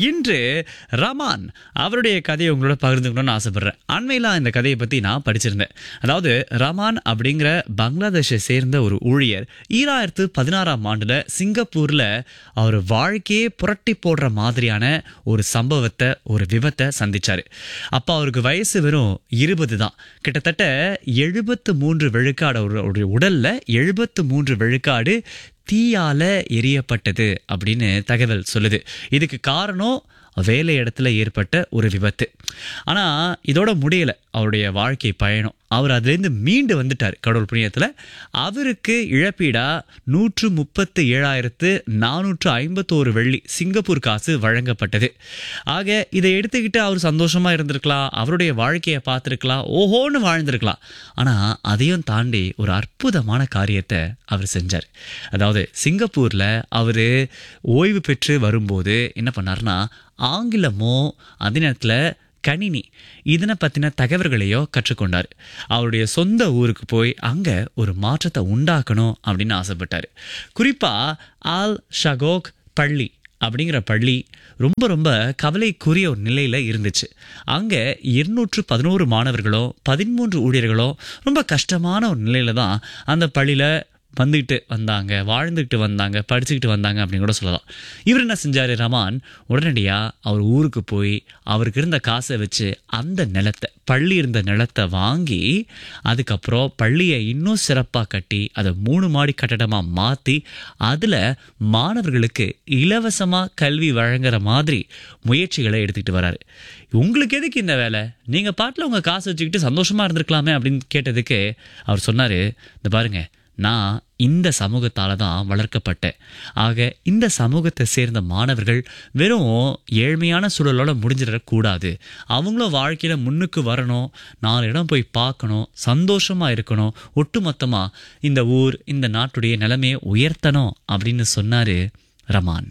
இன்று ரமான் அவருடைய கதையை உங்களோட பகிர்ந்துக்கணும்னு ஆசைப்படுறேன் அண்மையில் இந்த கதையை பற்றி நான் படிச்சிருந்தேன் அதாவது ரமான் அப்படிங்கிற பங்களாதேஷை சேர்ந்த ஒரு ஊழியர் ஈராயிரத்து பதினாறாம் ஆண்டில் சிங்கப்பூரில் அவர் வாழ்க்கையே புரட்டி போடுற மாதிரியான ஒரு சம்பவத்தை ஒரு விபத்தை சந்திச்சார் அப்போ அவருக்கு வயசு வெறும் இருபது தான் கிட்டத்தட்ட எழுபத்து மூன்று விழுக்காடு அவருடைய உடல்ல எழுபத்து மூன்று விழுக்காடு தீயால எரியப்பட்டது அப்படின்னு தகவல் சொல்லுது இதுக்கு காரணம் வேலை இடத்துல ஏற்பட்ட ஒரு விபத்து ஆனா இதோட முடியல அவருடைய வாழ்க்கை பயணம் அவர் அதுலேருந்து மீண்டு வந்துட்டார் கடவுள் புண்ணியத்தில் அவருக்கு இழப்பீடா நூற்று முப்பத்து ஏழாயிரத்து நானூற்று ஐம்பத்தோரு வெள்ளி சிங்கப்பூர் காசு வழங்கப்பட்டது ஆக இதை எடுத்துக்கிட்டு அவர் சந்தோஷமா இருந்திருக்கலாம் அவருடைய வாழ்க்கையை பார்த்துருக்கலாம் ஓஹோன்னு வாழ்ந்திருக்கலாம் ஆனால் அதையும் தாண்டி ஒரு அற்புதமான காரியத்தை அவர் செஞ்சார் அதாவது சிங்கப்பூரில் அவர் ஓய்வு பெற்று வரும்போது என்ன பண்ணார்னா ஆங்கிலமோ அதே நேரத்தில் கணினி இதனை பற்றின தகவல்களையோ கற்றுக்கொண்டார் அவருடைய சொந்த ஊருக்கு போய் அங்கே ஒரு மாற்றத்தை உண்டாக்கணும் அப்படின்னு ஆசைப்பட்டார் குறிப்பாக ஆல் ஷகோக் பள்ளி அப்படிங்கிற பள்ளி ரொம்ப ரொம்ப கவலைக்குரிய ஒரு நிலையில் இருந்துச்சு அங்கே இருநூற்று பதினோரு மாணவர்களோ பதிமூன்று ஊழியர்களோ ரொம்ப கஷ்டமான ஒரு நிலையில தான் அந்த பள்ளியில் வந்துக்கிட்டு வந்தாங்க வாழ்ந்துக்கிட்டு வந்தாங்க படிச்சுக்கிட்டு வந்தாங்க அப்படின்னு கூட சொல்லலாம் இவர் என்ன செஞ்சார் ரமான் உடனடியாக அவர் ஊருக்கு போய் அவருக்கு இருந்த காசை வச்சு அந்த நிலத்தை பள்ளி இருந்த நிலத்தை வாங்கி அதுக்கப்புறம் பள்ளியை இன்னும் சிறப்பாக கட்டி அதை மூணு மாடி கட்டடமாக மாற்றி அதில் மாணவர்களுக்கு இலவசமாக கல்வி வழங்குற மாதிரி முயற்சிகளை எடுத்துக்கிட்டு வராரு உங்களுக்கு எதுக்கு இந்த வேலை நீங்கள் பாட்டில் உங்கள் காசு வச்சுக்கிட்டு சந்தோஷமாக இருந்திருக்கலாமே அப்படின்னு கேட்டதுக்கு அவர் சொன்னார் இந்த பாருங்கள் நான் இந்த சமூகத்தால் தான் வளர்க்கப்பட்டேன் ஆக இந்த சமூகத்தை சேர்ந்த மாணவர்கள் வெறும் ஏழ்மையான சூழலோட முடிஞ்சிடக்கூடாது அவங்களும் வாழ்க்கையில் முன்னுக்கு வரணும் நாலு இடம் போய் பார்க்கணும் சந்தோஷமாக இருக்கணும் ஒட்டுமொத்தமாக இந்த ஊர் இந்த நாட்டுடைய நிலைமையை உயர்த்தணும் அப்படின்னு சொன்னார் ரமான்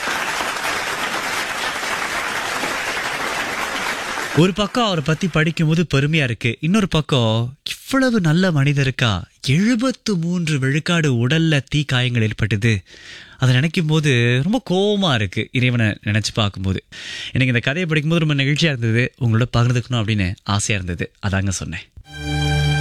ஒரு பக்கம் அவரை பத்தி படிக்கும்போது பெருமையா இருக்கு இன்னொரு பக்கம் இவ்வளவு நல்ல மனிதருக்கா எழுபத்து மூன்று விழுக்காடு உடல்ல தீ காயங்கள் ஏற்பட்டது அதை நினைக்கும் போது ரொம்ப கோவமா இருக்கு இறைவனை நினைச்சு பார்க்கும்போது எனக்கு இந்த கதையை படிக்கும்போது ரொம்ப நெகிழ்ச்சியா இருந்தது உங்களோட பகிர்ந்துக்கணும் அப்படின்னு ஆசையா இருந்தது அதாங்க சொன்னேன்